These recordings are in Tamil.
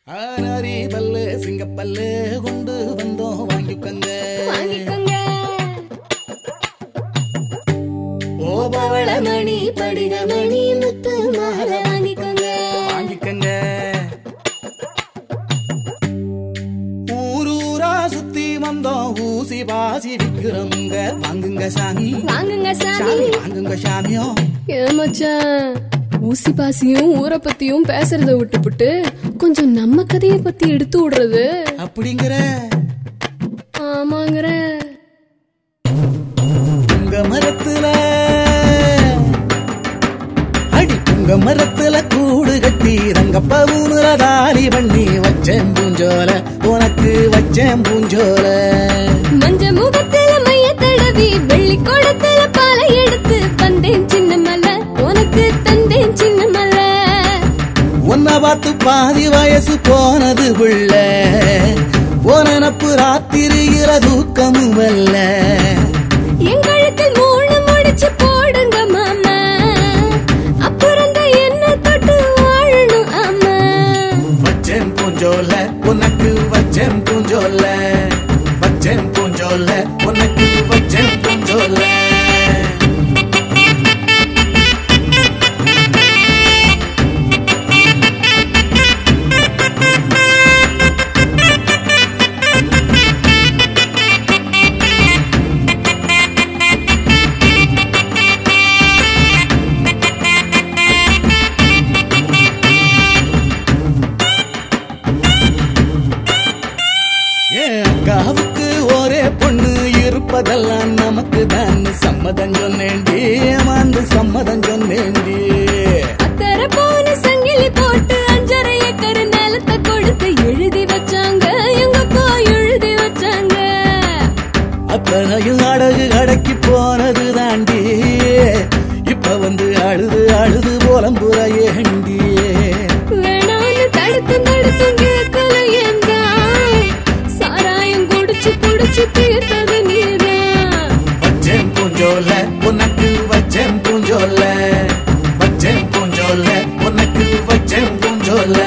ஆனாரி பல்லு சிங்கப்பல்லு கொண்டு வந்தோம் வாங்கிக்கங்க வாங்கிக்கோங்க ஓபவள மணி படிகமணி முத்து மாலை வாங்கிக்கோங்க வாங்கிக்கங்க ஊரூரா சுத்தி வந்தோம் ஊசி பாசி விக்கிறோமுங்க வாங்குங்க சாமி வாங்குங்க சாமி சாமி வாங்குங்க சாமியோ ஏ மச்சான் ஊசி பாசியும் ஊரை பத்தியும் பேசுறத விட்டுப்புட்டு கொஞ்சம் நம்ம கதையை பத்தி எடுத்து விடுறது அப்படிங்கிற ஆமாங்கிற உங்க மரத்துல அடி உங்க மரத்துல கூடு கட்டி ரங்கப்பவுனுல தாலி பண்ணி வச்சேன் பூஞ்சோல உனக்கு வச்சேன் பூஞ்சோல மஞ்ச முகத்துல மைய தடவி வெள்ளி குடத்துல பாலை எடுத்து வந்தேன் சின்ன மலை உனக்கு தந்தேன் சின்ன மலை உன்னை பார்த்து பாதி வயசு போனது புள்ள உனப்பு ராத்திரியில தூக்கமும் வல்ல எங்களுக்கு மூணு முடிச்சு போடுங்க மாமா அப்புறம் தான் என்ன தொட்டு வாழணும் ஆமா வச்சேன் பூஞ்சோல உனக்கு வச்சேன் பூஞ்சோல வச்சேன் பூஞ்சோல உனக்கு வச்சேன் பூஞ்சோல என் அக்காவுக்கு ஒரே பொண்ணு இருப்பதெல்லாம் நமக்கு தான் சம்மதம் சொன்னேண்டி ஏமாந்து சம்மதம் சொன்னேண்டி அத்தர போன சங்கிலி போட்டு அஞ்சரை ஏக்கர் நிலத்தை கொடுத்து எழுதி வச்சாங்க எங்க அப்பா எழுதி வச்சாங்க அத்தனையும் அடகு கடைக்கு போனது தாண்டி இப்ப வந்து அழுது அழுது போலம்புற ஏண்டி வேணான்னு தடுத்து தடுத்து கேட்கல ஏங்க சாராயம் குடிச்சு குடிச்சு தீர்த்தது நீதான் வச்சேன் பூஞ்சோல உனக்கு வச்சேன் பூஞ்சோல வச்சேன் பூஞ்சோல உனக்கு வச்சேன் பூஞ்சோல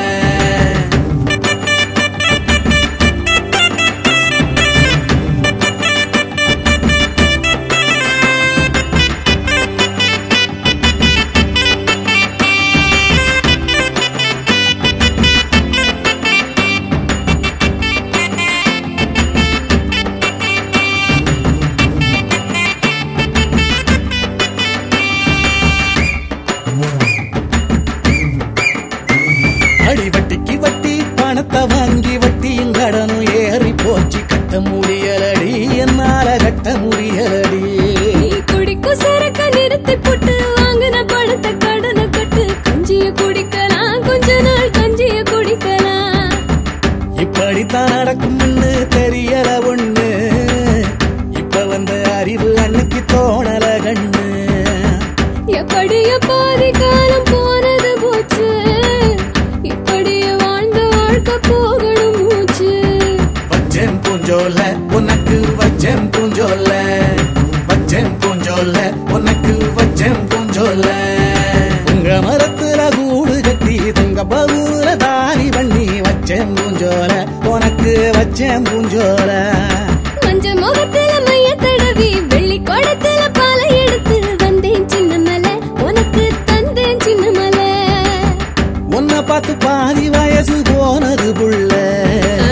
அடி வட்டிக்கு வட்டி பணத்தை வாங்கி வட்டியும் கடனும் ஏறி போச்சு கட்ட முடியலடி என்னால கட்ட முடியலடி நீ குடிக்கும் சரக்க நிறுத்தி போட்டு வாங்கின பணத்தை கடனை கட்டு கஞ்சிய குடிக்கலாம் கொஞ்ச நாள் கஞ்சிய குடிக்கலாம் இப்படித்தான் நடக்கும்னு தெரியல ஒண்ணு இப்ப வந்த அறிவு அன்னைக்கு தோணல கண்ணு எப்படிய பாதி காலம் போனது போச்சு இப்படியே வாழ்ந்த வாழ்க்கை போகணும் மூச்சு வச்சேன் பூஞ்சோல உனக்கு வச்சேன் பூஞ்சோல வச்சேன் பூஞ்சோல உனக்கு வச்சேன் பூஞ்சோல உங்க மரத்துல கூடு கட்டி தங்க பகுல தாரி பண்ணி வச்சேன் பூஞ்சோல உனக்கு வச்சேன் பூஞ்சோல மஞ்ச முகத்துல மைய தடவி வெள்ளி குடத்துல பாலை எடுத்து வந்தேன் சின்ன மலை உனக்கு தந்தேன் சின்ன மலை உன்னை பார்த்து பாதி வயசு போனது புள்ள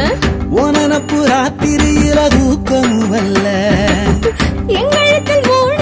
உனப்பு ராத்திரியில தூக்கமும் வல்ல எங்களுக்கு மூணு